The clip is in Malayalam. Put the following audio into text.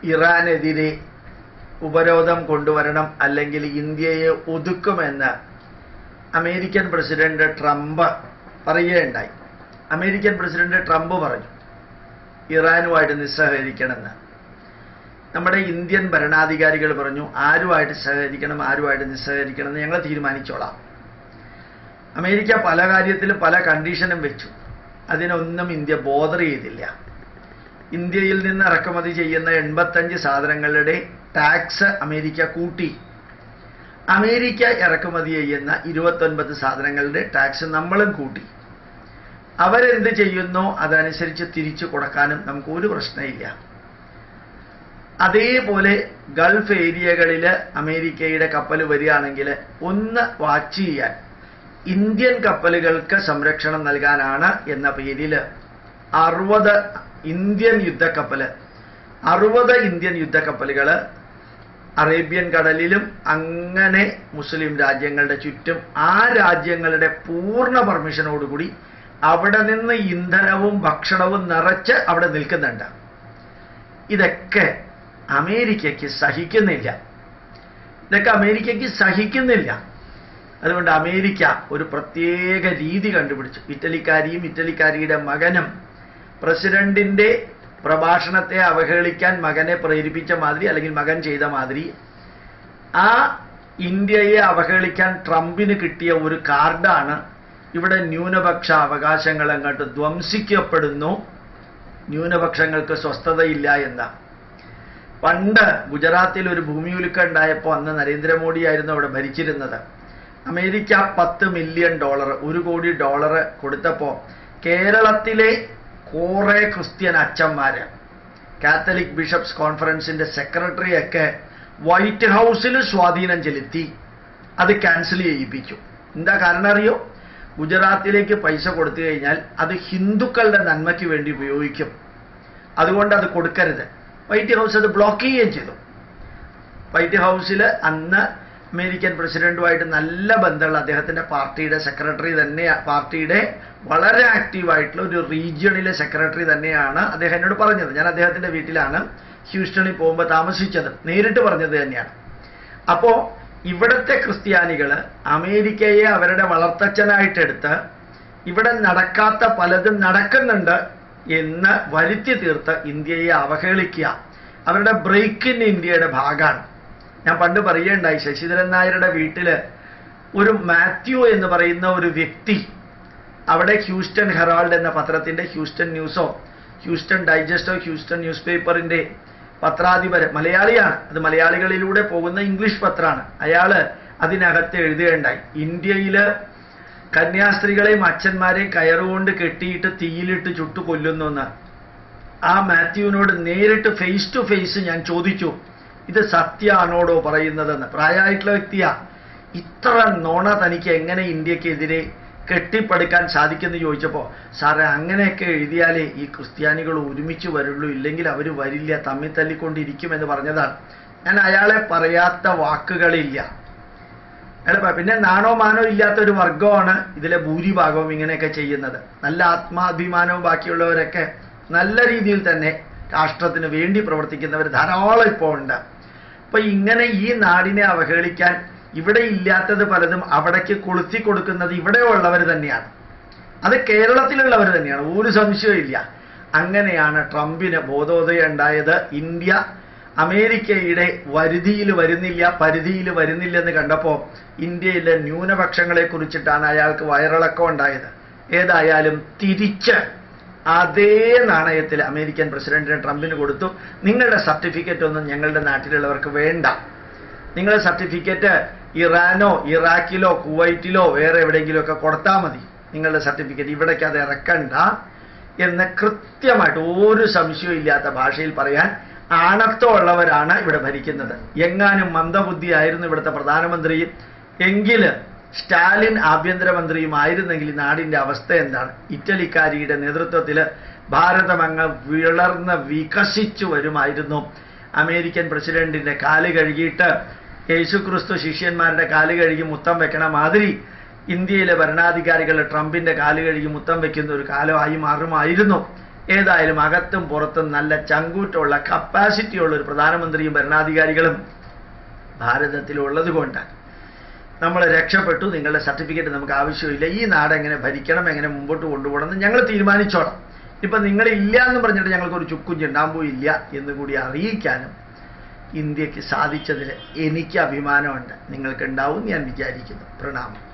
ഇറാനെതിരെ ഉപരോധം കൊണ്ടുവരണം അല്ലെങ്കിൽ ഇന്ത്യയെ ഒതുക്കുമെന്ന് അമേരിക്കൻ പ്രസിഡന്റ് ട്രംപ് പറയുകയുണ്ടായി അമേരിക്കൻ പ്രസിഡന്റ് ട്രംപ് പറഞ്ഞു ഇറാനുമായിട്ട് നിസ്സഹകരിക്കണമെന്ന് നമ്മുടെ ഇന്ത്യൻ ഭരണാധികാരികൾ പറഞ്ഞു ആരുമായിട്ട് സഹകരിക്കണം ആരുമായിട്ട് നിസ്സഹകരിക്കണം എന്ന് ഞങ്ങൾ തീരുമാനിച്ചോളാം അമേരിക്ക പല കാര്യത്തിലും പല കണ്ടീഷനും വെച്ചു അതിനൊന്നും ഇന്ത്യ ബോധർ ചെയ്തില്ല ഇന്ത്യയിൽ നിന്ന് ഇറക്കുമതി ചെയ്യുന്ന എൺപത്തഞ്ച് സാധനങ്ങളുടെ ടാക്സ് അമേരിക്ക കൂട്ടി അമേരിക്ക ഇറക്കുമതി ചെയ്യുന്ന ഇരുപത്തൊൻപത് സാധനങ്ങളുടെ ടാക്സ് നമ്മളും കൂട്ടി അവരെന്ത് ചെയ്യുന്നോ അതനുസരിച്ച് തിരിച്ചു കൊടുക്കാനും നമുക്ക് ഒരു പ്രശ്നമില്ല അതേപോലെ ഗൾഫ് ഏരിയകളിൽ അമേരിക്കയുടെ കപ്പൽ വരികയാണെങ്കിൽ ഒന്ന് വാച്ച് ചെയ്യാൻ ഇന്ത്യൻ കപ്പലുകൾക്ക് സംരക്ഷണം നൽകാനാണ് എന്ന പേരിൽ അറുപത് ഇന്ത്യൻ യുദ്ധക്കപ്പല് അറുപത് ഇന്ത്യൻ യുദ്ധക്കപ്പലുകൾ അറേബ്യൻ കടലിലും അങ്ങനെ മുസ്ലിം രാജ്യങ്ങളുടെ ചുറ്റും ആ രാജ്യങ്ങളുടെ പൂർണ്ണ പെർമിഷനോടുകൂടി അവിടെ നിന്ന് ഇന്ധനവും ഭക്ഷണവും നിറച്ച് അവിടെ നിൽക്കുന്നുണ്ട് ഇതൊക്കെ അമേരിക്കയ്ക്ക് സഹിക്കുന്നില്ല ഇതൊക്കെ അമേരിക്കയ്ക്ക് സഹിക്കുന്നില്ല അതുകൊണ്ട് അമേരിക്ക ഒരു പ്രത്യേക രീതി കണ്ടുപിടിച്ചു ഇറ്റലിക്കാരിയും ഇറ്റലിക്കാരിയുടെ മകനും പ്രസിഡന്റിന്റെ പ്രഭാഷണത്തെ അവഹേളിക്കാൻ മകനെ പ്രേരിപ്പിച്ച മാതിരി അല്ലെങ്കിൽ മകൻ ചെയ്ത മാതിരി ആ ഇന്ത്യയെ അവഹേളിക്കാൻ ട്രംപിന് കിട്ടിയ ഒരു കാർഡാണ് ഇവിടെ ന്യൂനപക്ഷ അവകാശങ്ങൾ അങ്ങോട്ട് ധ്വംസിക്കപ്പെടുന്നു ന്യൂനപക്ഷങ്ങൾക്ക് സ്വസ്ഥതയില്ല എന്ന പണ്ട് ഗുജറാത്തിൽ ഒരു ഭൂമി ഉലുക്കം ഉണ്ടായപ്പോൾ അന്ന് നരേന്ദ്രമോദിയായിരുന്നു അവിടെ ഭരിച്ചിരുന്നത് അമേരിക്ക പത്ത് മില്യൺ ഡോളർ ഒരു കോടി ഡോളർ കൊടുത്തപ്പോൾ കേരളത്തിലെ കുറെ ക്രിസ്ത്യൻ അച്ഛന്മാര് കാത്തലിക് ബിഷപ്സ് കോൺഫറൻസിന്റെ സെക്രട്ടറിയൊക്കെ വൈറ്റ് ഹൗസിൽ സ്വാധീനം ചെലുത്തി അത് ക്യാൻസൽ ചെയ്യിപ്പിച്ചു എന്താ കാരണം അറിയോ ഗുജറാത്തിലേക്ക് പൈസ കൊടുത്തു കഴിഞ്ഞാൽ അത് ഹിന്ദുക്കളുടെ നന്മയ്ക്ക് വേണ്ടി ഉപയോഗിക്കും അതുകൊണ്ട് അത് കൊടുക്കരുത് വൈറ്റ് ഹൗസ് അത് ബ്ലോക്ക് ചെയ്യുകയും ചെയ്തു വൈറ്റ് ഹൗസിൽ അന്ന് അമേരിക്കൻ പ്രസിഡന്റുമായിട്ട് നല്ല ബന്ധമുള്ള അദ്ദേഹത്തിന്റെ പാർട്ടിയുടെ സെക്രട്ടറി തന്നെ പാർട്ടിയുടെ വളരെ ആക്റ്റീവായിട്ടുള്ള ഒരു റീജിയണിലെ സെക്രട്ടറി തന്നെയാണ് അദ്ദേഹം എന്നോട് പറഞ്ഞത് ഞാൻ അദ്ദേഹത്തിന്റെ വീട്ടിലാണ് ഹ്യൂസ്റ്റണിൽ പോകുമ്പോൾ താമസിച്ചത് നേരിട്ട് പറഞ്ഞത് തന്നെയാണ് അപ്പോ ഇവിടുത്തെ ക്രിസ്ത്യാനികൾ അമേരിക്കയെ അവരുടെ വളർത്തച്ഛനായിട്ടെടുത്ത് ഇവിടെ നടക്കാത്ത പലതും നടക്കുന്നുണ്ട് എന്ന് വരുത്തി തീർത്ത് ഇന്ത്യയെ അവഹേളിക്കുക അവരുടെ ബ്രേക്ക് ഇൻ ഇന്ത്യയുടെ ഭാഗമാണ് ഞാൻ പണ്ട് പറയുകയുണ്ടായി ശശിധരൻ നായരുടെ വീട്ടില് ഒരു മാത്യു എന്ന് പറയുന്ന ഒരു വ്യക്തി അവിടെ ഹ്യൂസ്റ്റൺ ഹെറാൾഡ് എന്ന പത്രത്തിന്റെ ഹ്യൂസ്റ്റൺ ന്യൂസോ ഹ്യൂസ്റ്റൺ ഡൈജസ്റ്റോ ഹ്യൂസ്റ്റൺ ന്യൂസ് പേപ്പറിന്റെ പത്രാധിപര് മലയാളിയാണ് അത് മലയാളികളിലൂടെ പോകുന്ന ഇംഗ്ലീഷ് പത്രമാണ് അയാള് അതിനകത്ത് എഴുതുകയുണ്ടായി ഇന്ത്യയില് കന്യാസ്ത്രീകളെയും അച്ഛന്മാരെയും കയറുകൊണ്ട് കെട്ടിയിട്ട് തീയിലിട്ട് ചുട്ടു കൊല്ലുന്നു എന്ന് ആ മാത്യുവിനോട് നേരിട്ട് ഫേസ് ടു ഫേസ് ഞാൻ ചോദിച്ചു ഇത് സത്യാണോടോ പറയുന്നതെന്ന് പ്രായമായിട്ടുള്ള വ്യക്തിയാ ഇത്ര നോണ തനിക്ക് എങ്ങനെ ഇന്ത്യക്കെതിരെ കെട്ടിപ്പടുക്കാൻ സാധിക്കുമെന്ന് ചോദിച്ചപ്പോൾ സാറേ അങ്ങനെയൊക്കെ എഴുതിയാലേ ഈ ക്രിസ്ത്യാനികൾ ഒരുമിച്ച് വരുള്ളൂ ഇല്ലെങ്കിൽ അവർ വരില്ല തമ്മിൽ തല്ലിക്കൊണ്ടിരിക്കുമെന്ന് പറഞ്ഞതാണ് ഞാൻ അയാളെ പറയാത്ത വാക്കുകളില്ല അയാൾ പ- പിന്നെ നാണോ മാനോ ഇല്ലാത്ത ഒരു വർഗമാണ് ഇതിലെ ഭൂരിഭാഗവും ഇങ്ങനെയൊക്കെ ചെയ്യുന്നത് നല്ല ആത്മാഭിമാനവും ബാക്കിയുള്ളവരൊക്കെ നല്ല രീതിയിൽ തന്നെ രാഷ്ട്രത്തിന് വേണ്ടി പ്രവർത്തിക്കുന്നവർ ധാരാളം ഇപ്പോൾ ഉണ്ട് അപ്പൊ ഇങ്ങനെ ഈ നാടിനെ അവഹേളിക്കാൻ ഇവിടെ ഇല്ലാത്തത് പലതും അവിടേക്ക് കൊളുത്തി കൊടുക്കുന്നത് ഇവിടെ ഉള്ളവർ തന്നെയാണ് അത് കേരളത്തിലുള്ളവർ തന്നെയാണ് ഒരു സംശയവും ഇല്ല അങ്ങനെയാണ് ട്രംപിന് ബോധോദയം ഉണ്ടായത് ഇന്ത്യ അമേരിക്കയുടെ വരുതിയിൽ വരുന്നില്ല പരിധിയിൽ വരുന്നില്ലെന്ന് കണ്ടപ്പോൾ ഇന്ത്യയിലെ ന്യൂനപക്ഷങ്ങളെ കുറിച്ചിട്ടാണ് അയാൾക്ക് വയറിളക്കം ഉണ്ടായത് ഏതായാലും തിരിച്ച് അതേ നാണയത്തിൽ അമേരിക്കൻ പ്രസിഡന്റിന് ട്രംപിന് കൊടുത്തു നിങ്ങളുടെ സർട്ടിഫിക്കറ്റ് ഒന്നും ഞങ്ങളുടെ നാട്ടിലുള്ളവർക്ക് വേണ്ട നിങ്ങളുടെ സർട്ടിഫിക്കറ്റ് ഇറാനോ ഇറാഖിലോ കുവൈറ്റിലോ വേറെ എവിടെയെങ്കിലുമൊക്കെ കൊടുത്താൽ മതി നിങ്ങളുടെ സർട്ടിഫിക്കറ്റ് ഇവിടേക്ക് അത് ഇറക്കണ്ട എന്ന് കൃത്യമായിട്ട് ഒരു സംശയവും ഇല്ലാത്ത ഭാഷയിൽ പറയാൻ ആണത്വമുള്ളവരാണ് ഇവിടെ ഭരിക്കുന്നത് എങ്ങാനും മന്ദബുദ്ധിയായിരുന്നു ഇവിടുത്തെ പ്രധാനമന്ത്രി എങ്കിൽ സ്റ്റാലിൻ ആഭ്യന്തരമന്ത്രിയുമായിരുന്നെങ്കിൽ ഈ നാടിന്റെ അവസ്ഥ എന്താണ് ഇറ്റലിക്കാരിയുടെ നേതൃത്വത്തിൽ ഭാരതം അങ്ങ് വിളർന്ന് വികസിച്ചു വരുമായിരുന്നു അമേരിക്കൻ പ്രസിഡന്റിന്റെ കാല് കഴുകിയിട്ട് യേശുക്രിസ്തു ശിഷ്യന്മാരുടെ കാല് കഴുകി മുത്തം വെക്കണ മാതിരി ഇന്ത്യയിലെ ഭരണാധികാരികൾ ട്രംപിന്റെ കാല് കഴുകി മുത്തം വെക്കുന്ന ഒരു കാലമായി മാറുമായിരുന്നു ഏതായാലും അകത്തും പുറത്തും നല്ല ചങ്കൂറ്റമുള്ള കപ്പാസിറ്റിയുള്ള ഒരു പ്രധാനമന്ത്രിയും ഭരണാധികാരികളും ഭാരതത്തിലുള്ളത് കൊണ്ട് നമ്മൾ രക്ഷപ്പെട്ടു നിങ്ങളുടെ സർട്ടിഫിക്കറ്റ് നമുക്ക് ആവശ്യമില്ല ഈ നാട് എങ്ങനെ ഭരിക്കണം എങ്ങനെ മുമ്പോട്ട് കൊണ്ടുപോകണം എന്ന് ഞങ്ങൾ തീരുമാനിച്ചോളാം ഇപ്പം നിങ്ങളില്ല എന്ന് പറഞ്ഞിട്ട് ഞങ്ങൾക്കൊരു ചുക്കും ചിണ്ടാമ്പൂ ഇല്ല എന്ന് കൂടി അറിയിക്കാനും ഇന്ത്യക്ക് സാധിച്ചതിൽ എനിക്ക് അഭിമാനമുണ്ട് നിങ്ങൾക്കുണ്ടാവും ഞാൻ വിചാരിക്കുന്നു പ്രണാമം